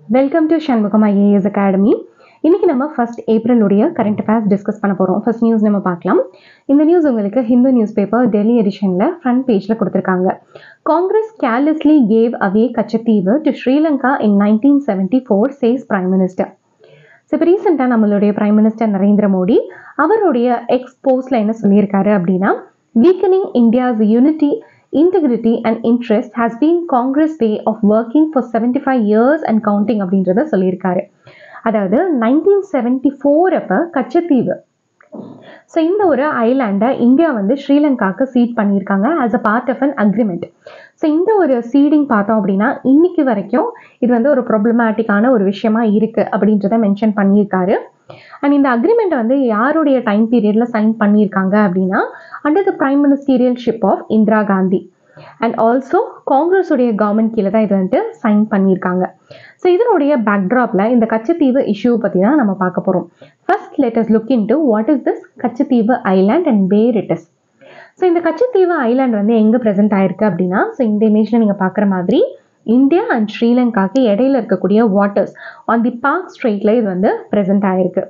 welcome to Shanmugam IAS academy இன்னைக்கு நம்ம first ஏப்ரலுடைய கரண்ட் அஃபேர்ஸ் டிஸ்கஸ் பண்ண போகிறோம் ஃபர்ஸ்ட் நியூஸ் நம்ம பார்க்கலாம் இந்த நியூஸ் உங்களுக்கு ஹிந்து நியூஸ் பேப்பர் டெல்லி எடிஷனில் ஃப்ரண்ட் பேஜில் கொடுத்துருக்காங்க Congress carelessly gave away Katchatheevu to Sri Lanka in nineteen seventy four says prime minister so இப்போ ரீசெண்டாக நம்மளுடைய பிரைம் மினிஸ்டர் நரேந்திர மோடி அவருடைய எக்ஸ் போஸ்டில் என்ன சொல்லியிருக்காரு அப்படின்னா weakening India's unity integrity and interest has been Congress way of working for 75 years and counting அப்படின்றத சொல்லியிருக்காரு அதாவது நைன்டீன் செவன்டி ஃபோர் அப்போ கச்சத்தீவு ஸோ இந்த ஒரு ஐலாண்டை இந்தியா வந்து ஸ்ரீலங்காவுக்கு சீட் பண்ணியிருக்காங்க as a part of an agreement so இந்த ஒரு சீடிங் பார்த்தோம் அப்படின்னா இன்னைக்கு வரைக்கும் இது வந்து ஒரு ப்ராப்ளமேட்டிக்கான ஒரு விஷயமா இருக்கு அப்படின்றத மென்ஷன் பண்ணியிருக்காரு அண்ட் இந்த அக்ரிமெண்ட்டை வந்து யாருடைய டைம் பீரியட்ல சைன் பண்ணியிருக்காங்க அப்படின்னா under the prime ministerialship of Indira Gandhi and also காங்கிரஸுடைய கவர்மெண்ட் கீழே தான் இது வந்துட்டு சைன் பண்ணியிருக்காங்க ஸோ இதனுடைய பேக்ட்ராப்ல இந்த கச்சத்தீவு இஷ்யூ பற்றி தான் நம்ம பார்க்க போகிறோம் first let's look into what is this Katchatheevu island and where it is so இந்த கச்சத்தீவு ஐலாண்ட் வந்து எங்கே ப்ரெசென்ட் ஆயிருக்கு அப்படின்னா ஸோ இந்த இமேஜில் நீங்கள் பார்க்குற மாதிரி இந்தியா அண்ட் ஸ்ரீலங்காக்கு இடையில இருக்கக்கூடிய வாட்டர்ஸ் ஆன் தி பார்க் ஸ்ட்ரெயிட்ல இது வந்து ப்ரெசென்ட் ஆயிருக்கு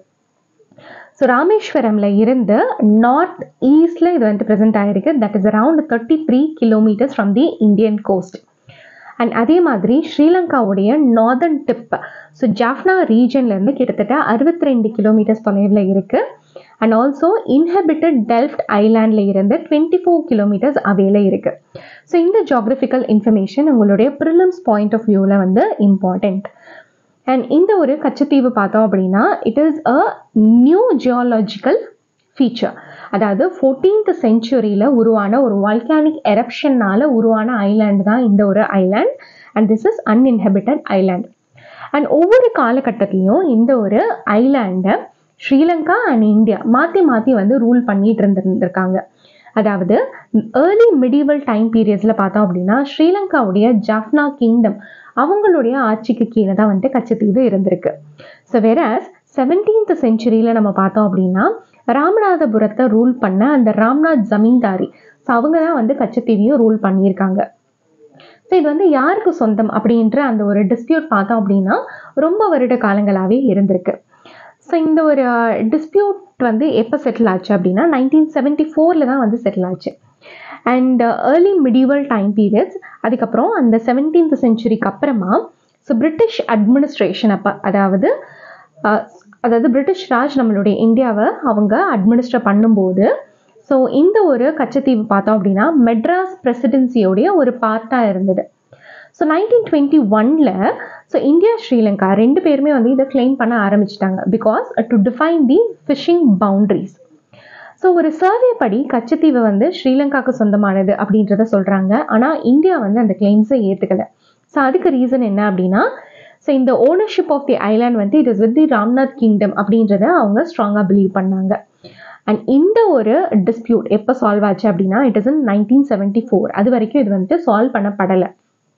ஸோ ராமேஸ்வரம்ல இருந்து நார்த் ஈஸ்ட்ல இது வந்து ப்ரெசென்ட் ஆயிருக்கு that is around thirty three kilometres from the Indian coast and அதே மாதிரி ஸ்ரீலங்காவுடைய நார்தர்ன் டிப் ஸோ ஜாஃப்னா ரீஜன்லேருந்து கிட்டத்தட்ட அறுபத்தி ரெண்டு கிலோமீட்டர்ஸ் தொலைவில் இருக்குது அண்ட் ஆல்சோ இன்ஹபிட்டட் டெல்ஃப்ட் ஐலாண்டில் இருந்து டுவெண்ட்டி ஃபோர் கிலோமீட்டர்ஸ் அவையில் இருக்குது ஸோ இந்த ஜாகிரபிக்கல் இன்ஃபர்மேஷன் உங்களுடைய ப்ரிலிம்ஸ் பாயிண்ட் ஆஃப் வியூவில் வந்து இம்பார்ட்டண்ட் அண்ட் இந்த ஒரு கச்சத்தீவு பார்த்தோம் அப்படின்னா it is a new geological feature அதாவது ஃபோர்டீன்த் செஞ்சுரியில் உருவான ஒரு வால்கானிக் எரப்ஷன்னால உருவான ஐலாண்டு தான் இந்த ஒரு island and this is uninhabited island and ஒவ்வொரு காலகட்டத்திலையும் இந்த ஒரு ஐலாண்டை ஸ்ரீலங்கா அண்ட் இந்தியா மாற்றி மாற்றி வந்து ரூல் பண்ணிட்டு இருந்திருந்திருக்காங்க அதாவது ஏர்லி மிடிவல் டைம் பீரியட்ஸில் பார்த்தோம் அப்படின்னா ஸ்ரீலங்காவுடைய ஜாஃப்னா கிங்டம் அவங்களுடைய ஆட்சிக்கு கீழே தான் வந்துட்டு கச்சத்தீவு இருந்திருக்கு ஸோ வேற செவன்டீன்த் செஞ்சுரியில் நம்ம பார்த்தோம் அப்படின்னா ராமநாதபுரத்தை ரூல் பண்ண அந்த ராம்நாத் ஜமீன்தாரி ஸோ அவங்க தான் வந்து கச்சத்தீவையும் ரூல் பண்ணியிருக்காங்க ஸோ இது வந்து யாருக்கு சொந்தம் அப்படின்ற அந்த ஒரு டிஸ்பியூட் பார்த்தோம் அப்படின்னா ரொம்ப வருட காலங்களாகவே இருந்திருக்கு ஸோ இந்த ஒரு டிஸ்பியூட் வந்து எப்போ செட்டில் ஆச்சு அப்படின்னா நைன்டீன் செவன்டி ஃபோரில் தான் வந்து செட்டில் ஆச்சு and early medieval time periods அதுக்கப்புறம் அந்த செவன்டீன்த் செஞ்சுரிக்கு அப்புறமா ஸோ பிரிட்டிஷ் அட்மினிஸ்ட்ரேஷன் அப்போ அதாவது அதாவது பிரிட்டிஷ் ராஜ் நம்மளுடைய இந்தியாவை அவங்க அட்மினிஸ்டர் பண்ணும்போது ஸோ இந்த ஒரு கச்சத்தீவு பார்த்தோம் அப்படின்னா மெட்ராஸ் பிரசிடென்சியோடைய ஒரு பார்ட்டாக இருந்தது ஸோ நைன்டீன் டுவெண்ட்டி ஒனில் ஸோ இந்தியா ஸ்ரீலங்கா ரெண்டு பேருமே வந்து இதை கிளைம் பண்ண ஆரம்பிச்சிட்டாங்க because to define the fishing boundaries so ஒரு சர்வே படி கச்சத்தீவு வந்து ஸ்ரீலங்காவுக்கு சொந்தமானது அப்படின்றத சொல்கிறாங்க ஆனால் இந்தியா வந்து அந்த கிளைம்ஸை ஏற்றுக்கலை ஸோ அதுக்கு ரீசன் என்ன அப்படின்னா ஸோ இந்த ஓனர்ஷிப் ஆஃப் தி ஐலாண்ட் வந்து it is with the Ramnad kingdom அப்படின்றத அவங்க ஸ்ட்ராங்காக பிலீவ் பண்ணாங்க அண்ட் இந்த ஒரு டிஸ்பியூட் எப்போ சால்வ் ஆச்சு அப்படின்னா it is in nineteen seventy four அது வரைக்கும் இது வந்துட்டு சால்வ் பண்ணப்படலை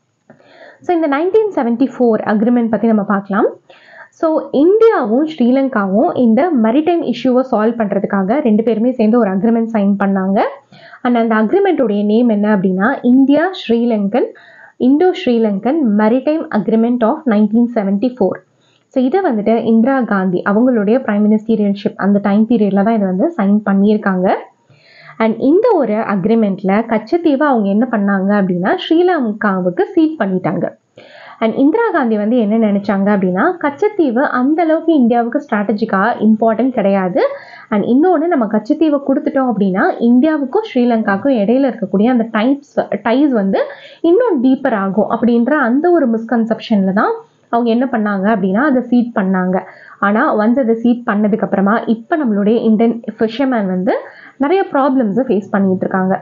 ஸோ இந்த நைன்டீன் செவன்டி ஃபோர் அக்ரிமெண்ட் பற்றி நம்ம பார்க்கலாம் ஸோ இந்தியாவும் ஸ்ரீலங்காவும் இந்த மெரிடைம் இஷ்யூவை சால்வ் பண்ணுறதுக்காக ரெண்டு பேருமே சேர்ந்து ஒரு அக்ரிமெண்ட் சைன் பண்ணாங்க அண்ட் அந்த அக்ரிமெண்ட்டுடைய நேம் என்ன அப்படின்னா India Sri Lankan Indo Sri Lankan maritime agreement of nineteen seventy four so இதை வந்துட்டு இந்திரா காந்தி அவங்களுடைய பிரைம் மினிஸ்டீரியல்ஷிப் அந்த டைம் பீரியடில் தான் இதை வந்து சைன் பண்ணியிருக்காங்க அண்ட் இந்த ஒரு அக்ரிமெண்ட்டில் கச்சத்தீவை அவங்க என்ன பண்ணாங்க அப்படின்னா ஸ்ரீலங்காவுக்கு சீட் பண்ணிட்டாங்க அண்ட் இந்திரா காந்தி வந்து என்ன நினைச்சாங்க அப்படின்னா கச்சத்தீவு அந்த அளவுக்கு இந்தியாவுக்கு ஸ்ட்ராட்டஜிக்காக இம்பார்ட்டன்ட் கிடையாது அண்ட் இன்னொன்று நம்ம கச்சத்தீவை கொடுத்துட்டோம் அப்படின்னா இந்தியாவுக்கும் ஸ்ரீலங்காவுக்கும் இடையில இருக்கக்கூடிய அந்த டைப்ஸ் டைஸ் வந்து இன்னும் டீப்பர் ஆகும் அப்படின்ற அந்த ஒரு மிஸ்கன்செப்ஷனில் தான் அவங்க என்ன பண்ணாங்க அப்படின்னா அதை சீட் பண்ணாங்க ஆனால் ஒன்ஸ் அதை சீட் பண்ணதுக்கு அப்புறமா இப்போ நம்மளுடைய இந்தியன் ஃபிஷர்மேன் வந்து நிறைய ப்ராப்ளம்ஸை ஃபேஸ் பண்ணிட்டு இருக்காங்க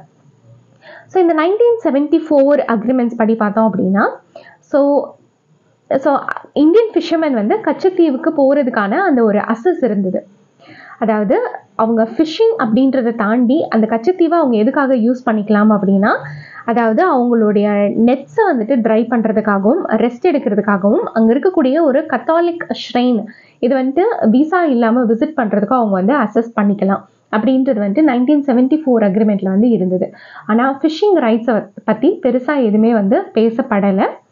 ஸோ இந்த நைன்டீன் செவன்டி ஃபோர் அக்ரிமெண்ட்ஸ் படி பார்த்தோம் அப்படின்னா ஸோ ஸோ இந்தியன் ஃபிஷர்மேன் வந்து கச்சத்தீவுக்கு போகிறதுக்கான அந்த ஒரு அசஸ் இருந்தது அதாவது அவங்க ஃபிஷ்ஷிங் அப்படின்றத தாண்டி அந்த கச்சத்தீவை அவங்க எதுக்காக யூஸ் பண்ணிக்கலாம் அப்படின்னா அதாவது அவங்களுடைய நெட்ஸை வந்துட்டு ட்ரை பண்ணுறதுக்காகவும் ரெஸ்ட் எடுக்கிறதுக்காகவும் அங்கே இருக்கக்கூடிய ஒரு கத்தாலிக் ஷ்ரெயின் இது வந்துட்டு விசா இல்லாமல் விசிட் பண்ணுறதுக்கும் அவங்க வந்து அசஸ் பண்ணிக்கலாம் அப்படின்றது வந்துட்டு நைன்டீன் செவன்டி ஃபோர் அக்ரிமெண்ட்டில் வந்து இருந்தது ஆனால் ஃபிஷ்ஷிங் ரைட்ஸை பற்றி பெருசாக எதுவுமே வந்து பேசப்படலை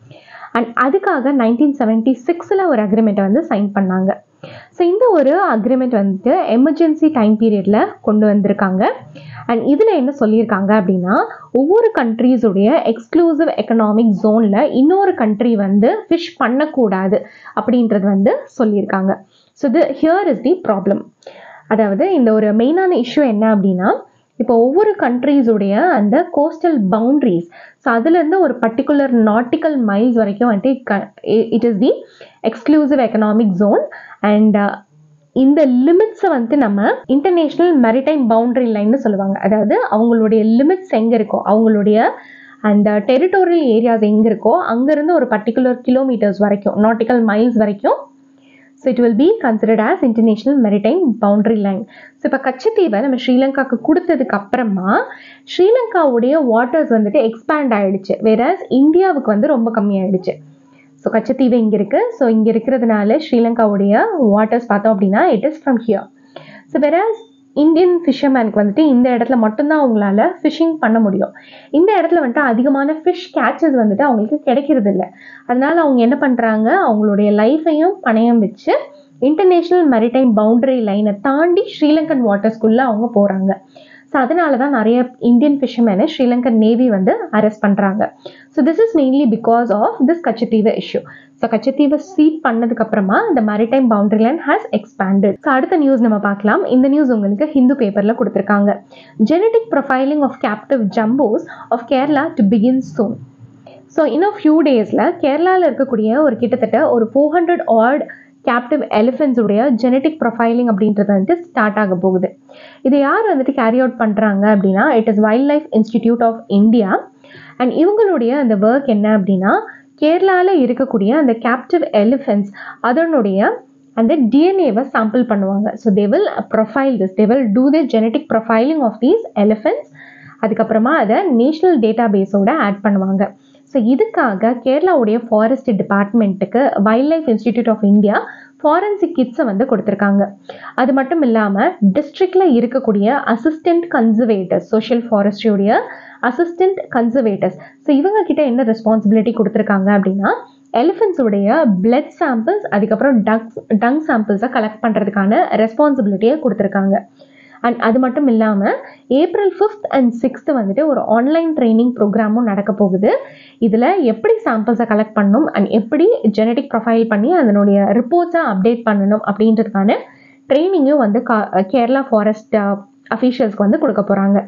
அண்ட் அதுக்காக நைன்டீன் செவன்ட்டி சிக்ஸில் ஒரு அக்ரிமெண்ட்டை வந்து சைன் பண்ணாங்க ஸோ இந்த ஒரு அக்ரிமெண்ட் வந்துட்டு எமர்ஜென்சி டைம் பீரியடில் கொண்டு வந்திருக்காங்க அண்ட் இதில் என்ன சொல்லியிருக்காங்க அப்படின்னா ஒவ்வொரு கண்ட்ரீஸுடைய எக்ஸ்க்ளூசிவ் எக்கனாமிக் ஜோனில் இன்னொரு கண்ட்ரி வந்து ஃபிஷ் பண்ணக்கூடாது அப்படின்றது வந்து சொல்லியிருக்காங்க ஸோ இது ஹியர் இஸ் தி ப்ராப்ளம் அதாவது இந்த ஒரு மெயினான இஷ்யூ என்ன அப்படின்னா இப்போ ஒவ்வொரு கண்ட்ரீஸுடைய அந்த கோஸ்டல் பவுண்ட்ரிஸ் ஸோ அதுலேருந்து ஒரு பர்டிகுலர் நாட்டிக்கல் மைல்ஸ் வரைக்கும் வந்துட்டு it is the exclusive economic zone and இந்த லிமிட்ஸை வந்துட்டு நம்ம இன்டர்நேஷ்னல் மெரிடைம் பவுண்டரி லைன்னு சொல்லுவாங்க அதாவது அவங்களுடைய லிமிட்ஸ் எங்கே இருக்கோ அவங்களுடைய அந்த டெரிட்டோரியல் ஏரியாஸ் எங்கே இருக்கோ அங்கேருந்து ஒரு பர்டிகுலர் கிலோமீட்டர்ஸ் வரைக்கும் நாட்டிக்கல் மைல்ஸ் வரைக்கும் so it will be considered as international maritime boundary line so இப்போ கச்சத்தீவை நம்ம ஸ்ரீலங்காவுக்கு கொடுத்ததுக்கு அப்புறமா ஸ்ரீலங்காவுடைய வாட்டர்ஸ் வந்துட்டு எக்ஸ்பேண்ட் ஆயிடுச்சு வேறஸ் இந்தியாவுக்கு வந்து ரொம்ப கம்மியாயிடுச்சு ஸோ கச்சத்தீவு இங்கே இருக்குது ஸோ இங்கே இருக்கிறதுனால ஸ்ரீலங்காவுடைய வாட்டர்ஸ் பார்த்தோம் அப்படின்னா it is from here so whereas Indian ஃபிஷர்மேனுக்கு வந்துட்டு இந்த இடத்துல மட்டும்தான் அவங்களால ஃபிஷிங் பண்ண முடியும் இந்த இடத்துல வந்துட்டு அதிகமான ஃபிஷ் கேச்சஸ் வந்துட்டு அவங்களுக்கு கிடைக்கிறது இல்லை அதனால அவங்க என்ன பண்ணுறாங்க அவங்களுடைய லைஃப்பையும் பணயம் வச்சு இன்டர்நேஷ்னல் மெரிடைம் பவுண்டரி லைனை தாண்டி ஸ்ரீலங்கன் வாட்டர்ஸ்குள்ளே அவங்க போகிறாங்க ஸோ அதனால தான் நிறைய இந்தியன் ஃபிஷர்மேனை ஸ்ரீலங்கன் நேவி வந்து அரெஸ்ட் பண்ணுறாங்க so this is mainly because of this Katchatheevu issue so கச்சத்தீவை சீட் பண்ணதுக்கு அப்புறமா இந்த maritime boundary line has expanded so அடுத்த நியூஸ் நம்ம பார்க்கலாம் இந்த நியூஸ் உங்களுக்கு ஹிந்து பேப்பரில் கொடுத்துருக்காங்க genetic profiling of captive jumbos of Kerala to begin soon so இன்னும் ஃபியூ டேஸில் கேரளாவில் இருக்கக்கூடிய ஒரு கிட்டத்தட்ட ஒரு four hundred odd captive elephants உடைய ஜெனட்டிக் ப்ரொஃபைலிங் அப்படின்றது வந்துட்டு ஸ்டார்ட் ஆக போகுது இதை யார் வந்துட்டு கேரி அவுட் பண்ணுறாங்க அப்படின்னா it is wild life institute of India and இவங்களுடைய அந்த ஒர்க் என்ன அப்படின்னா கேரளாவில் இருக்கக்கூடிய அந்த கேப்டிவ் எலிஃபென்ட்ஸ் அதனுடைய அந்த டிஎன்ஏவை சாம்பிள் பண்ணுவாங்க so they will profile this they will do the genetic profiling of these elephants அதுக்கப்புறமா அதை நேஷ்னல் டேட்டா பேஸோட ஆட் பண்ணுவாங்க ஸோ இதுக்காக கேரளாவுடைய ஃபாரஸ்ட் டிபார்ட்மெண்ட்டுக்கு wild life institute of India forensic கிட்ஸை வந்து கொடுத்துருக்காங்க அது மட்டும் இல்லாமல் டிஸ்ட்ரிக்டில் இருக்கக்கூடிய அசிஸ்டன்ட் கன்சர்வேட்டர்ஸ் சோஷியல் ஃபாரஸ்ட்ரியுடைய அசிஸ்டன்ட் கன்சர்வேட்டர்ஸ் ஸோ இவங்க கிட்ட என்ன ரெஸ்பான்சிபிலிட்டி கொடுத்துருக்காங்க அப்படின்னா எலிஃபென்ட்ஸுடைய பிளட் சாம்பிள்ஸ் அதுக்கப்புறம் டங்ஸ் டங் சாம்பிள்ஸை கலெக்ட் பண்ணுறதுக்கான ரெஸ்பான்சிபிலிட்டியை கொடுத்துருக்காங்க அண்ட் அது மட்டும் இல்லாமல் ஏப்ரல் ஃபிஃப்த் அண்ட் சிக்ஸ்த்து வந்துட்டு ஒரு ஆன்லைன் ட்ரைனிங் ப்ரோக்ராமும் நடக்க போகுது இதில் எப்படி சாம்பிள்ஸை கலெக்ட் பண்ணணும் அண்ட் எப்படி ஜெனட்டிக் ப்ரொஃபைல் பண்ணி அதனுடைய ரிப்போர்ட்ஸை அப்டேட் பண்ணணும் அப்படின்றதுக்கான ட்ரைனிங்கும் வந்து கா கேரளா ஃபாரஸ்ட் அஃபீஷியல்ஸ்க்கு வந்து கொடுக்க போகிறாங்க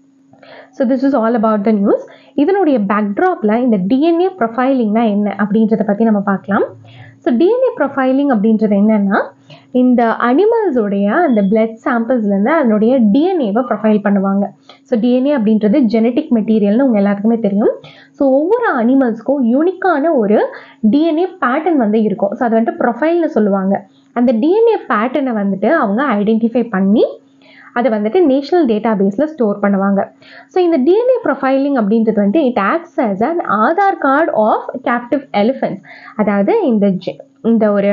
so this is all about the news இதனுடைய பேக்ட்ராப்பில் இந்த டிஎன்ஏ ப்ரொஃபைலிங்னா என்ன அப்படின்றத பற்றி நம்ம பார்க்கலாம் ஸோ டிஎன்ஏ ப்ரொஃபைலிங் அப்படின்றது என்னென்னா இந்த அனிமல்ஸோடைய அந்த பிளட் சாம்பிள்ஸ்லேருந்து அதனுடைய டிஎன்ஏவை ப்ரொஃபைல் பண்ணுவாங்க ஸோ டிஎன்ஏ அப்படின்றது ஜெனட்டிக் மெட்டீரியல்னு உங்கள் எல்லாத்துக்குமே தெரியும் ஸோ ஒவ்வொரு அனிமல்ஸ்க்கும் யூனிக்கான ஒரு டிஎன்ஏ பேட்டர்ன் வந்து இருக்கும் ஸோ அதை வந்துட்டு ப்ரொஃபைல்னு சொல்லுவாங்க அந்த டிஎன்ஏ பேட்டர்னை வந்துட்டு அவங்க ஐடென்டிஃபை பண்ணி அதை வந்துட்டு நேஷனல் டேட்டா பேஸில் ஸ்டோர் பண்ணுவாங்க ஸோ இந்த டிஎன்ஏ ப்ரொஃபைலிங் அப்படின்றது வந்துட்டு it acts as an Aadhaar card of captive elephants அதாவது இந்த இந்த ஒரு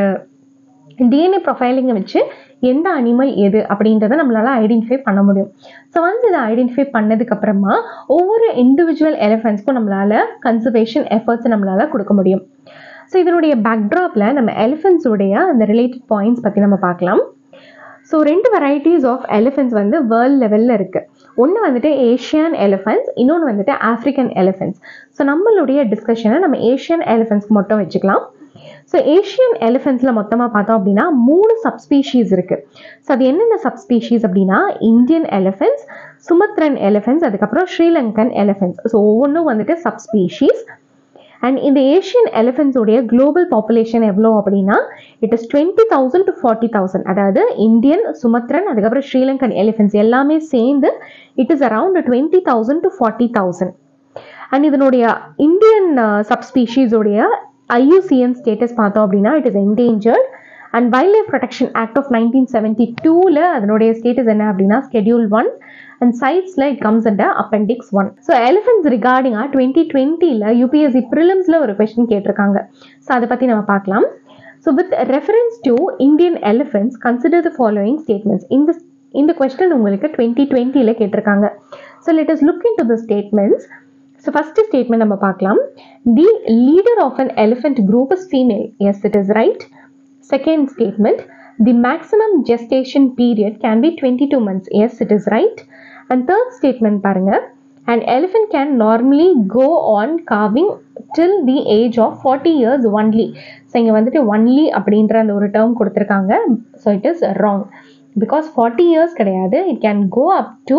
டிஎன்ஏ ப்ரொஃபைலிங்கை வச்சு எந்த அனிமல் எது அப்படின்றத நம்மளால் ஐடென்டிஃபை பண்ண முடியும் ஸோ வந்து இதை ஐடென்டிஃபை பண்ணதுக்கப்புறமா ஒவ்வொரு இண்டிவிஜுவல் எலிஃபென்ட்ஸ்க்கும் நம்மளால் கன்சர்வேஷன் எஃபர்ட்ஸ் நம்மளால் கொடுக்க முடியும் ஸோ இதனுடைய பேக்ட்ராப்பில் நம்ம எலிஃபென்ட்ஸுடைய அந்த ரிலேட்டட் பாயிண்ட்ஸ் பற்றி நம்ம பார்க்கலாம் ஸோ ரெண்டு வெரைட்டிஸ் ஆஃப் எலிஃபென்ட்ஸ் வந்து வேர்ல்ட் லெவலில் இருக்குது ஒன்று வந்துட்டு ஏஷியன் எலிஃபென்ட்ஸ் இன்னொன்று வந்துட்டு ஆஃப்ரிக்கன் எலிஃபென்ட்ஸ் ஸோ நம்மளுடைய டிஸ்கஷனை நம்ம ஏஷியன் எலிஃபென்ட்ஸ்க்கு மட்டும் வச்சுக்கலாம் ஸோ ஏஷியன் எலிஃபென்ட்ஸில் மொத்தமாக பார்த்தோம் அப்படின்னா மூணு சப்ஸ்பீஷீஸ் இருக்குது ஸோ அது என்னென்ன சப்ஸ்பீஷீஸ் அப்படின்னா இந்தியன் எலிஃபென்ட்ஸ் சுமத்ரன் எலிஃபென்ட்ஸ் அதுக்கப்புறம் ஸ்ரீலங்கன் எலிஃபென்ட்ஸ் ஸோ ஒவ்வொன்றும் வந்துட்டு சப்ஸ்பீஷீஸ் அண்ட் இந்த ஏஷியன் எலிஃபென்ட்ஸோடைய குளோபல் பாப்புலேஷன் எவ்வளோ அப்படின்னா it is twenty thousand to forty thousand அதாவது இந்தியன் சுமத்ரன் அதுக்கப்புறம் ஸ்ரீலங்கன் எலிஃபென்ட்ஸ் எல்லாமே சேர்ந்து it is around twenty thousand to forty thousand and இதனுடைய இந்தியன் சப்ஸ்பீஷீஸோடைய ஐயூசிஎன் ஸ்டேட்டஸ் பார்த்தோம் அப்படின்னா it is endangered and wild life protection act of nineteen seventy டூவில் அதனுடைய ஸ்டேட்டஸ் என்ன அப்படின்னா ஸ்கெடியூல் ஒன் அண்ட் சைட்ஸில் it comes and appendix one so elephants ரிகார்டிங்காக டுவெண்ட்டி டுவெண்ட்டியில் யூபிஎஸ்சி ப்ரிலிம்ஸில் ஒரு கொஸ்டின் கேட்டிருக்காங்க ஸோ அதை பற்றி நம்ம பார்க்கலாம் so with reference to Indian elephants consider the following statements இந்த இந்த கொஸ்டின் உங்களுக்கு டுவெண்ட்டி டுவெண்ட்டியில் கேட்டிருக்காங்க so let is look into the statements so first statement நம்ம பார்க்கலாம் the leader of an elephant group is female yes it is right second statement the maximum gestation period can be twenty two months yes it is right and third statement பாருங்க and elephant can normally go on calving till the age of forty years only so இங்கே வந்துட்டு only அப்படின்ற அந்த ஒரு term கொடுத்துருக்காங்க so it is wrong because forty years கிடையாது it can go up to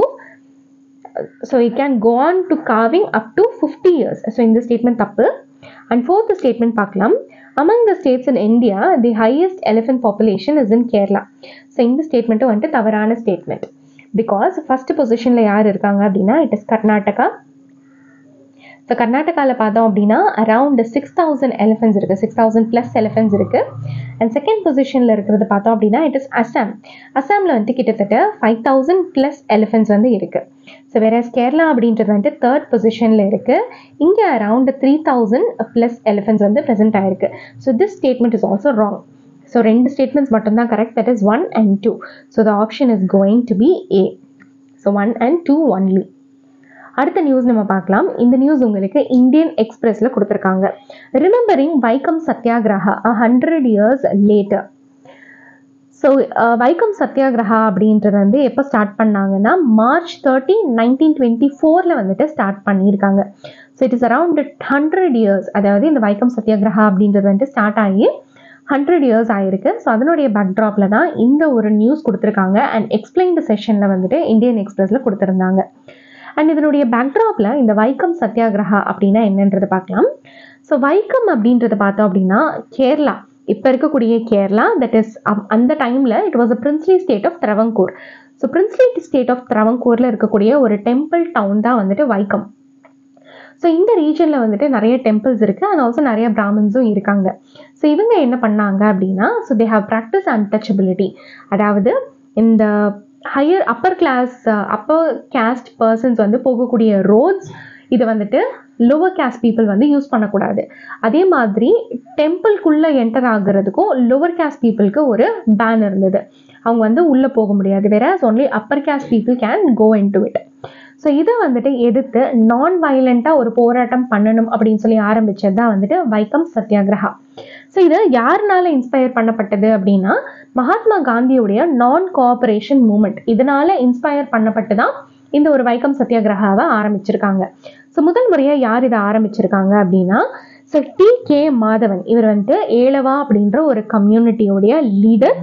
so it can go on to calving up to fifty years so இந்த statement தப்பு and fourth statement பார்க்கலாம் among the states in India the highest elephant population is in Kerala so இந்த ஸ்டேட்மெண்ட்டும் வந்துட்டு தவறான statement because first பொசிஷனில் யார் இருக்காங்க அப்படின்னா இட் இஸ் கர்நாடகா ஸோ கர்நாடகாவில் பார்த்தோம் அப்படின்னா அரவுண்ட் சிக்ஸ் தௌசண்ட் எலிஃபென்ட்ஸ் இருக்குது சிக்ஸ் தௌசண்ட் ப்ளஸ் எலிஃபென்ட்ஸ் இருக்குது அண்ட் செகண்ட் பொசிஷனில் இருக்கிறது பார்த்தோம் அப்படின்னா இட் இஸ் அஸ்ஸாம் அஸ்ஸாமில் வந்துட்டு கிட்டத்தட்ட ஃபைவ் தௌசண்ட் ப்ளஸ் எலிஃபென்ட்ஸ் வந்து இருக்குது ஸோ வேற கேரளா அப்படின்றது வந்துட்டு தேர்ட் பொசிஷனில் இருக்குது இங்கே around three thousand plus elephants வந்து ப்ரெசென்ட் ஆயிருக்கு so this statement is also wrong so ரெண்டு ஸ்டேட்மெண்ட்ஸ் மட்டும்தான் correct that is one and two so the option is going to be A so one and two only அடுத்த news நம்ம பார்க்கலாம் இந்த news உங்களுக்கு Indian எக்ஸ்பிரஸில் கொடுத்துருக்காங்க remembering Vaikom Satyagraha a hundred years later so Vaikom Satyagraha அப்படின்றது வந்து எப்போ ஸ்டார்ட் பண்ணாங்கன்னா மார்ச் தேர்ட்டி நைன்டீன் டுவெண்ட்டி ஃபோரில் வந்துட்டு ஸ்டார்ட் பண்ணியிருக்காங்க so it is around hundred years அதாவது இந்த வைக்கம் சத்யாகிரஹா அப்படின்றது வந்துட்டு ஸ்டார்ட் ஆகி ஹண்ட்ரட் இயர்ஸ் ஆயிருக்கு ஸோ அதனுடைய பேக்ட்ராப்பில் தான் இந்த ஒரு நியூஸ் கொடுத்துருக்காங்க அண்ட் எக்ஸ்பிளைன்டு செஷனில் வந்துட்டு இந்தியன் எக்ஸ்பிரஸில் கொடுத்துருந்தாங்க அண்ட் இதனுடைய பேக்ட்ராப்பில் இந்த வைக்கம் சத்யாகிரஹா அப்படின்னா என்னன்றது பார்க்கலாம் ஸோ வைக்கம் அப்படின்றத பார்த்தோம் அப்படின்னா கேரளா இப்போ இருக்கக்கூடிய கேரளா தட் இஸ் அந்த டைமில் it was a princely state of Travancore so princely state of திரவங்கூரில் இருக்கக்கூடிய ஒரு டெம்பிள் டவுன் தான் வந்துட்டு வைக்கம் ஸோ இந்த ரீஜனில் வந்துட்டு நிறைய டெம்பிள்ஸ் இருக்குது அண்ட் ஆல்சோ நிறைய பிராமின்ஸும் இருக்காங்க ஸோ இவங்க என்ன பண்ணாங்க அப்படின்னா so they have practice untouchability அதாவது இந்த higher upper class upper caste persons வந்து போகக்கூடிய ரோட்ஸ் இதை வந்துட்டு லோவர் கேஸ்ட் பீப்புள் வந்து யூஸ் பண்ணக்கூடாது அதே மாதிரி டெம்பிள்குள்ளே என்டர் ஆகுறதுக்கும் லோவர் கேஸ்ட் பீப்புளுக்கு ஒரு பேன் இருந்தது அவங்க வந்து உள்ளே போக முடியாது வேற only upper caste people can go into it so இதை வந்துட்டு எதிர்த்து நான் வயலண்ட்டாக ஒரு போராட்டம் பண்ணணும் அப்படின்னு சொல்லி ஆரம்பிச்சது தான் வந்துட்டு வைக்கம் சத்யாகிரஹா ஸோ இது யாருனால இன்ஸ்பயர் பண்ணப்பட்டது அப்படின்னா மகாத்மா காந்தியுடைய நான் கோஆபரேஷன் மூமெண்ட் இதனால இன்ஸ்பயர் பண்ணப்பட்டு தான் இந்த ஒரு வைக்கம் சத்யாகிரகாவை ஆரம்பிச்சிருக்காங்க ஸோ முதல் முறையாக யார் இதை ஆரம்பிச்சிருக்காங்க அப்படின்னா ஸோ டி கே மாதவன் இவர் வந்துட்டு ஏலவா அப்படின்ற ஒரு கம்யூனிட்டியோடைய லீடர்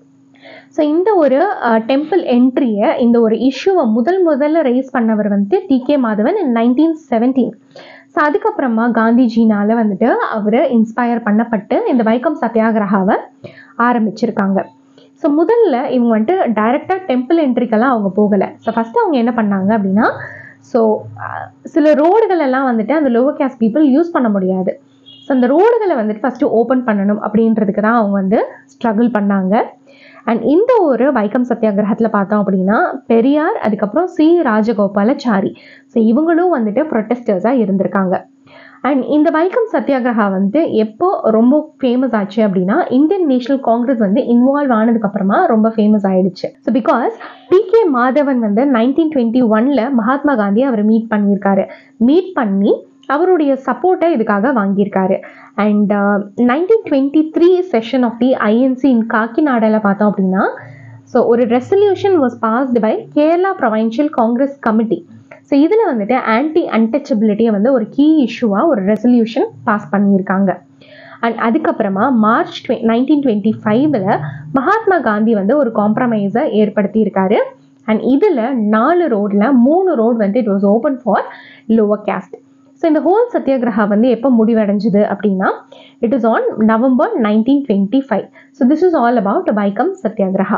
ஸோ இந்த ஒரு டெம்பிள் என்ட்ரியை இந்த ஒரு இஷ்யூவை முதல் முதல்ல ரைஸ் பண்ணவர் வந்துட்டு T K Madhavan nineteen seventeen so அதுக்கப்புறமா காந்திஜினால வந்துட்டு அவர் இன்ஸ்பயர் பண்ணப்பட்டு இந்த வைக்கம் சத்யாகிரகாவை ஆரம்பிச்சிருக்காங்க ஸோ முதல்ல இவங்க வந்துட்டு டைரெக்டாக டெம்பிள் என்ட்ரிக்கெல்லாம் அவங்க போகலை ஸோ ஃபஸ்ட்டு அவங்க என்ன பண்ணாங்க அப்படின்னா ஸோ சில ரோடுகள் எல்லாம் வந்துட்டு அந்த லோவர் கேஸ்ட் பீப்புள் யூஸ் பண்ண முடியாது ஸோ அந்த ரோடுகளை வந்துட்டு ஃபஸ்ட்டு ஓப்பன் பண்ணணும் அப்படின்றதுக்கு தான் அவங்க வந்து ஸ்ட்ரகிள் பண்ணாங்க அண்ட் இந்த ஒரு வைக்கம் சத்தியாகிரகத்தில் பார்த்தோம் அப்படின்னா பெரியார் அதுக்கப்புறம் சி ராஜகோபாலாச்சாரி ஸோ இவங்களும் வந்துட்டு ப்ரொட்டஸ்டர்ஸாக இருந்திருக்காங்க அண்ட் இந்த வைக்கம் சத்தியாகிரகா வந்து எப்போ ரொம்ப ஃபேமஸ் ஆச்சு அப்படின்னா இந்தியன் நேஷனல் காங்கிரஸ் வந்து இன்வால்வ் ஆனதுக்கு அப்புறமா ரொம்ப ஃபேமஸ் ஆயிடுச்சு so because P K Madhavan வந்து நைன்டீன் டுவெண்ட்டி ஒன்ல மகாத்மா காந்தி அவர் மீட் பண்ணியிருக்காரு மீட் பண்ணி அவருடைய சப்போர்ட்டை இதுக்காக வாங்கியிருக்காரு and nineteen twenty three session of the INC in காக்கிநாடாவில் பார்த்தோம் அப்படின்னா ஸோ ஒரு resolution was passed by Kerala provincial Congress committee so இதில் வந்துட்டு ஆன்டி அன்டச்சபிலிட்டியை வந்து ஒரு கீ இஷ்யூவாக ஒரு ரெசல்யூஷன் பாஸ் பண்ணியிருக்காங்க அண்ட் அதுக்கப்புறமா மார்ச் டுவெ நைன்டீன் டுவெண்ட்டி ஃபைவ்ல மகாத்மா காந்தி வந்து ஒரு காம்ப்ரமைஸை ஏற்படுத்தி இருக்காரு அண்ட் இதில் நாலு ரோடில் மூணு ரோடு வந்து it was open for lower caste so இந்த ஹோல் சத்யாகிரகா வந்து எப்போ முடிவடைஞ்சுது அப்படின்னா it is on November nineteen twenty five so this is all about Vaikom Satyagraha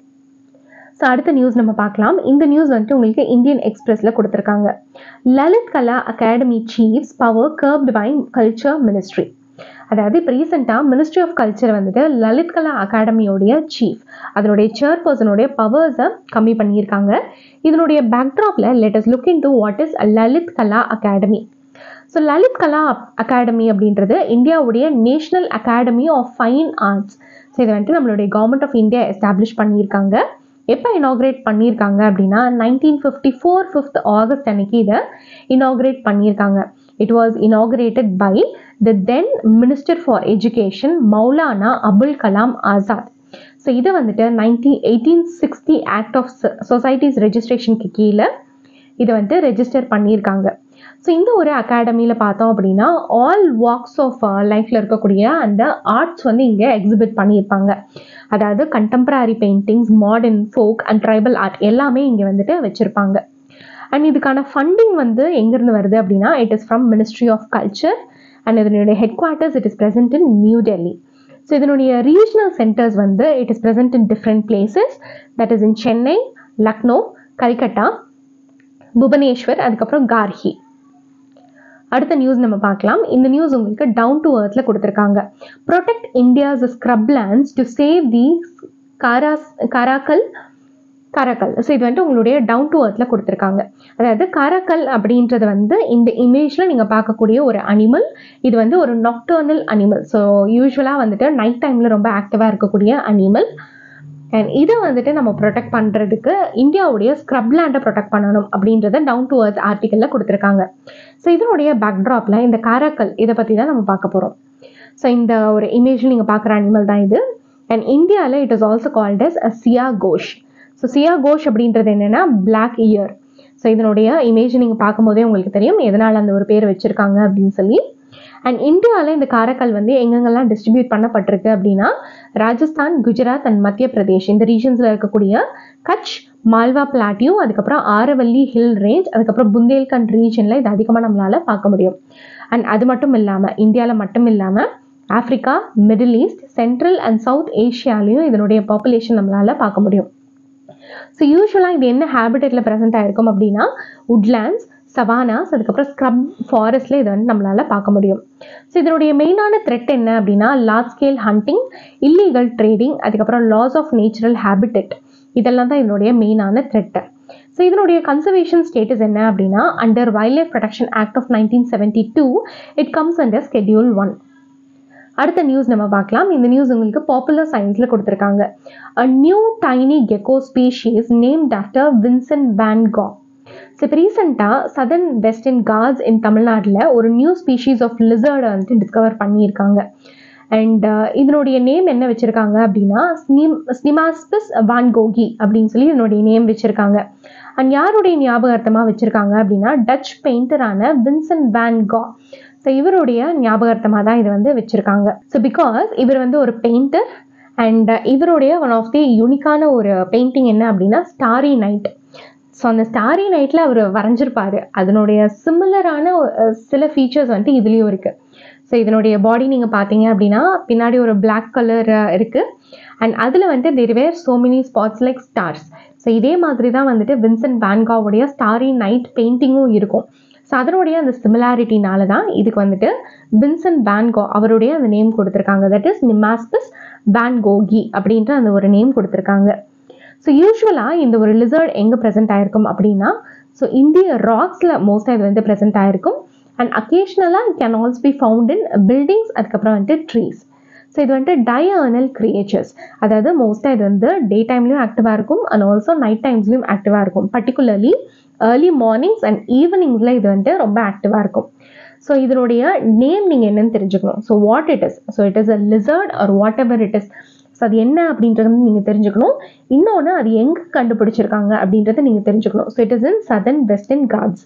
so அடுத்த நியூஸ் நம்ம பார்க்கலாம் இந்த நியூஸ் வந்துட்டு உங்களுக்கு இந்தியன் எக்ஸ்பிரஸில் கொடுத்துருக்காங்க Lalit Kala academy chiefs power curbed by culture ministry அதாவது இப்போ ரீசெண்டாக மினிஸ்ட்ரி ஆஃப் கல்ச்சர் வந்துட்டு லலித் கலா அகாடமியோடைய சீஃப் அதனுடைய சேர்பர்சனுடைய பவர்ஸை கம்மி பண்ணியிருக்காங்க இதனுடைய பேக்ட்ராப்பில் let's look into what is Lalit Kala academy so Lalit Kala academy அப்படின்றது இந்தியாவுடைய national academy of fine arts so இதை வந்துட்டு நம்மளுடைய கவர்மெண்ட் ஆஃப் இந்தியா எஸ்டாப்ளிஷ் பண்ணியிருக்காங்க எப்போ இனாக்ரேட் பண்ணியிருக்காங்க அப்படின்னா nineteen fifty four fifth August அன்னைக்கு இதை இனாக்ரேட் பண்ணியிருக்காங்க it was inaugurated by the then minister for education Maulana Abul Kalam Azad so இதை வந்துட்டு nineteen eighteen sixty act of societies ரெஜிஸ்ட்ரேஷனுக்கு கீழே இதை வந்துட்டு ரெஜிஸ்டர் பண்ணியிருக்காங்க ஸோ இந்த ஒரு அகாடமியில் பார்த்தோம் அப்படின்னா ஆல் வாக்ஸ் ஆஃப் லைஃப்பில் இருக்கக்கூடிய அந்த ஆர்ட்ஸ் வந்து இங்கே எக்ஸிபிட் பண்ணியிருப்பாங்க அதாவது contemporary paintings modern folk and tribal art எல்லாமே இங்கே வந்துட்டு வச்சுருப்பாங்க அண்ட் இதுக்கான ஃபண்டிங் வந்து எங்கேருந்து வருது அப்படின்னா it is from ministry of culture and இதனுடைய headquarters it is present in New Delhi so இதனுடைய ரீஜனல் சென்டர்ஸ் வந்து it is present in different places that is in Chennai Lucknow Calcutta Bhubaneswar அதுக்கப்புறம் கார்ஹி அடுத்த நியூஸ் நம்ம பார்க்கலாம் இந்த நியூஸ் உங்களுக்கு டவுன் டு earthல கொடுத்துருக்காங்க protect India's scrublands to save the காராஸ் காராக்கல் காராக்கல் ஸோ இது வந்துட்டு உங்களுடைய டவுன் டு earthல கொடுத்துருக்காங்க அதாவது காராக்கல் அப்படின்றது வந்து இந்த இமேஜில் நீங்கள் பார்க்கக்கூடிய ஒரு அனிமல் இது வந்து ஒரு நொக்டர்னல் அனிமல் ஸோ யூஸ்வலாக வந்துட்டு நைட் டைமில் ரொம்ப ஆக்டிவாக இருக்கக்கூடிய அனிமல் அண்ட் இதை வந்துட்டு நம்ம ப்ரொடெக்ட் பண்ணுறதுக்கு இந்தியாவுடைய ஸ்க்ரப் லேண்டை ப்ரொடெக்ட் பண்ணணும் அப்படின்றத டவுன் டு earth ஆர்டிக்கலில் கொடுத்துருக்காங்க ஸோ இதனுடைய பேக்ட்ராப்பில் இந்த காராக்கல் இதை பற்றி தான் நம்ம பார்க்க போகிறோம் ஸோ இந்த ஒரு இமேஜில் நீங்கள் பார்க்குற அனிமல் தான் இது அண்ட் இந்தியாவில் it is also called as a siyah gosh so siyah gosh அப்படின்றது என்னென்னா பிளாக் இயர் ஸோ இதனுடைய இமேஜ் நீங்கள் பார்க்கும்போதே உங்களுக்கு தெரியும் எதனால் அந்த ஒரு பேர் வச்சுருக்காங்க அப்படின்னு சொல்லி அண்ட் இந்தியாவில் இந்த காரைக்கால் வந்து எங்கெங்கெல்லாம் டிஸ்ட்ரிபியூட் பண்ணப்பட்டிருக்கு அப்படின்னா ராஜஸ்தான் குஜராத் அண்ட் மத்திய பிரதேஷ் இந்த ரீஜன்ஸில் இருக்கக்கூடிய கட்ச் மால்வா பிளாட்டியூ அதுக்கப்புறம் ஆரவல்லி ஹில் ரேஞ்ச் அதுக்கப்புறம் புந்தேல்கண்ட் ரீஜனில் இது அதிகமாக நம்மளால் பார்க்க முடியும் அண்ட் அது மட்டும் இல்லாமல் இந்தியாவில் மட்டும் இல்லாமல் Africa middle east central and south ஏஷியாலையும் இதனுடைய பாப்புலேஷன் நம்மளால் பார்க்க முடியும் ஸோ யூஸ்வலாக இது என்ன ஹேபிட்டேட்டில் ப்ரெசென்ட் ஆயிருக்கும் அப்படின்னா உட்லேண்ட்ஸ் சவானாஸ் அதுக்கப்புறம் ஸ்க்ரப் ஃபாரஸ்ட்டில் இதை வந்து நம்மளால் பார்க்க முடியும் ஸோ இதனுடைய மெயினான த்ரெட் என்ன அப்படின்னா large scale hunting illegal trading அதுக்கப்புறம் லாஸ் ஆஃப் நேச்சுரல் ஹேபிட்டட் இதெல்லாம் தான் இதனுடைய மெயினான த்ரெட்டு ஸோ இதனுடைய கன்சர்வேஷன் ஸ்டேட்டஸ் என்ன அப்படின்னா under wild life protection act of nineteen seventy two it comes under schedule one அடுத்த நியூஸ் நம்ம பார்க்கலாம் இந்த நியூஸ் உங்களுக்கு பாப்புலர் சயின்ஸில் கொடுத்துருக்காங்க a new tiny gecko species named after Vincent van Gogh so இப்போ ரீசெண்டாக சதர்ன் வெஸ்டர்ன் கார்ட்ஸ் இன் தமிழ்நாட்டில் ஒரு நியூ ஸ்பீஷீஸ் ஆஃப் லிசர்டை வந்துட்டு டிஸ்கவர் பண்ணியிருக்காங்க அண்ட் இதனுடைய நேம் என்ன வச்சுருக்காங்க அப்படின்னா ஸ்னிம் ஸ்னிமாஸ்பிஸ் வான்கோகி அப்படின்னு சொல்லி இதனுடைய நேம் வச்சுருக்காங்க அண்ட் யாருடைய ஞாபகார்த்தமாக வச்சுருக்காங்க அப்படின்னா டச் பெயிண்டரான வின்சென்ட் வேன் கா ஸோ இவருடைய ஞாபகார்த்தமாக தான் இதை வந்து வச்சுருக்காங்க ஸோ பிகாஸ் இவர் வந்து ஒரு பெயிண்டர் அண்ட் இவருடைய ஒன் ஆஃப் தி யூனிக்கான ஒரு பெயிண்டிங் என்ன அப்படின்னா ஸ்டாரி நைட் ஸோ அந்த ஸ்டாரி நைட்டில் அவர் வரைஞ்சிருப்பாரு அதனுடைய சிமிலரான சில ஃபீச்சர்ஸ் வந்துட்டு இதுலேயும் இருக்குது ஸோ இதனுடைய பாடி நீங்கள் பார்த்தீங்க அப்படின்னா பின்னாடி ஒரு பிளாக் கலர் இருக்குது அண்ட் அதில் வந்துட்டு there were so many spots like stars so இதே மாதிரி தான் வந்துட்டு வின்சென்ட் வேன்காவுடைய ஸ்டாரி நைட் பெயிண்டிங்கும் இருக்கும் ஸோ அதனுடைய அந்த சிமிலாரிட்டினால தான் இதுக்கு வந்துட்டு வின்சென்ட் வேன்கோ அவருடைய அந்த நேம் கொடுத்துருக்காங்க தட் இஸ் நிமாஸ்பிஸ் வேன்கோகி அப்படின்ற அந்த ஒரு நேம் கொடுத்துருக்காங்க ஸோ யூஸ்வலாக இந்த ஒரு லிசர்ட் எங்கே ப்ரெசென்ட் ஆயிருக்கும் அப்படின்னா ஸோ இந்திய ராக்ஸில் மோஸ்ட்டாக இது வந்து ப்ரெசென்ட் ஆயிருக்கும் அண்ட் அக்கேஷ்னலாக can also be found in buildings அதுக்கப்புறம் வந்துட்டு ட்ரீஸ் ஸோ இது வந்துட்டு டயர்னல் கிரியேச்சர்ஸ் அதாவது மோஸ்ட்டாக இது வந்து டே டைம்லையும் ஆக்டிவாக இருக்கும் அண்ட் ஆல்சோ நைட் டைம்ஸ்லையும் ஆக்டிவாக இருக்கும் பர்டிகுலர்லி ஏர்லி மார்னிங்ஸ் அண்ட் ஈவினிங்ஸில் இது வந்துட்டு ரொம்ப ஆக்டிவாக இருக்கும் ஸோ இதனுடைய நேம் நீங்கள் என்னன்னு தெரிஞ்சுக்கணும் so what it is so it is a lizard or whatever it is so அது என்ன அப்படின்றது நீங்கள் தெரிஞ்சுக்கணும் இன்னொன்று அது எங்கே கண்டுபிடிச்சிருக்காங்க அப்படின்றத நீங்கள் தெரிஞ்சுக்கணும் so it is in southern western Ghats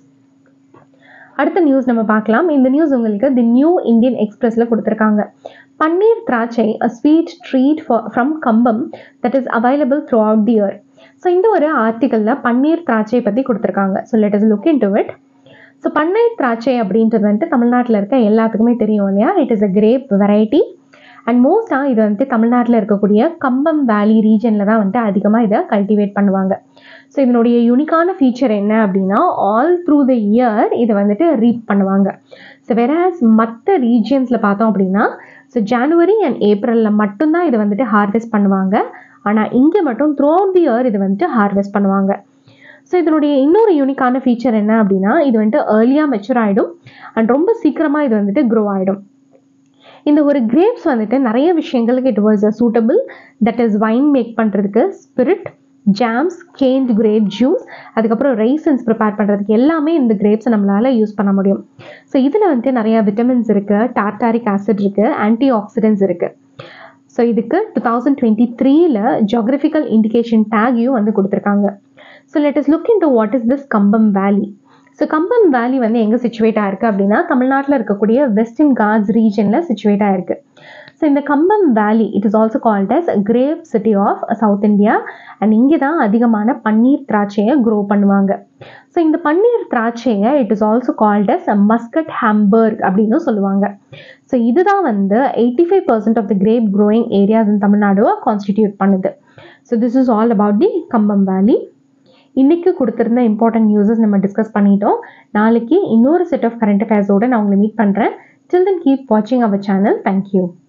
அடுத்த நியூஸ் நம்ம பார்க்கலாம் இந்த நியூஸ் உங்களுக்கு தி நியூ இந்தியன் எக்ஸ்பிரஸில் கொடுத்துருக்காங்க Panneer Thiratchai a sweet treat from Cumbum that is available throughout the year so இந்த ஒரு ஆர்டிக்கலில் பன்னீர் திராட்சை பற்றி கொடுத்துருக்காங்க so let is look into it so Panneer Thiratchai அப்படின்றது வந்துட்டு தமிழ்நாட்டில் இருக்க எல்லாத்துக்குமே தெரியும் இல்லையா it is a grape variety and மோஸ்ட்டாக இது வந்துட்டு தமிழ்நாட்டில் இருக்கக்கூடிய கம்பம் வேலி ரீஜனில் தான் வந்துட்டு அதிகமாக இதை கல்டிவேட் பண்ணுவாங்க ஸோ இதனுடைய யூனிக்கான ஃபீச்சர் என்ன அப்படின்னா ஆல் த்ரூ த இயர் இதை வந்துட்டு ரீப் பண்ணுவாங்க ஸோ வெராஸ் மற்ற ரீஜியன்ஸில் பார்த்தோம் அப்படின்னா ஸோ ஜானுவரி அண்ட் ஏப்ரலில் மட்டும்தான் இதை வந்துட்டு ஹார்வெஸ்ட் பண்ணுவாங்க ஆனால் இங்கே மட்டும் த்ரூ அவுட் தி இயர் இதை வந்துட்டு ஹார்வெஸ்ட் பண்ணுவாங்க ஸோ இதனுடைய இன்னொரு யூனிக்கான ஃபீச்சர் என்ன அப்படின்னா இது வந்துட்டு ஏர்லியாக மெச்சூர் ஆகிடும் அண்ட் ரொம்ப சீக்கிரமாக இது வந்துட்டு க்ரோ ஆகிடும் இந்த ஒரு கிரேப்ஸ் வந்துட்டு நிறைய விஷயங்களுக்கு it was a suitable that is wine make பண்ணுறதுக்கு spirit jams and grape juice அதுக்கப்புறம் ரைசன்ஸ் ப்ரிப்பேர் பண்ணுறதுக்கு எல்லாமே இந்த கிரேப்ஸை நம்மளால் யூஸ் பண்ண முடியும் ஸோ இதில் வந்துட்டு நிறையா விட்டமின்ஸ் இருக்குது டார்டாரிக் ஆசிட் இருக்குது ஆன்டி ஆக்சிடென்ட்ஸ் இருக்குது ஸோ இதுக்கு டூ தௌசண்ட் டுவெண்ட்டி த்ரீல ஜாகிரபிக்கல் இண்டிகேஷன் டேகையும் வந்து கொடுத்துருக்காங்க so let is look into what is this Cumbum valley so கம்பம் வேலி வந்து எங்கே சிச்சுவேட் ஆயிருக்கு அப்படின்னா தமிழ்நாட்டில் இருக்கக்கூடிய வெஸ்டர்ன் காட்ஸ் ரீஜனில் சிச்சுவேட் ஆயிருக்கு ஸோ இந்த Cumbum valley it is also called as grape city of south India and இங்கே தான் அதிகமான பன்னீர் திராட்சையை க்ரோ பண்ணுவாங்க ஸோ இந்த பன்னீர் திராட்சையை it is also called as Muscat Hamburg அப்படின்னு சொல்லுவாங்க ஸோ இதுதான் வந்து eighty five percent of the grape growing areas in தமிழ்நாடுவை கான்ஸ்டிடியூட் பண்ணுது so this is all about the Cumbum valley இன்னைக்கு கொடுத்துருந்த இம்பார்ட்டன்ட் நியூஸஸ் நம்ம டிஸ்கஸ் பண்ணிட்டோம் நாளைக்கு இன்னொரு செட் ஆஃப் கரண்ட் அஃபேர்ஸோடு நான் உங்களை மீட் பண்ணுறேன் டில் தென் கீப் வாட்சிங் அவர் சேனல் தேங்க்யூ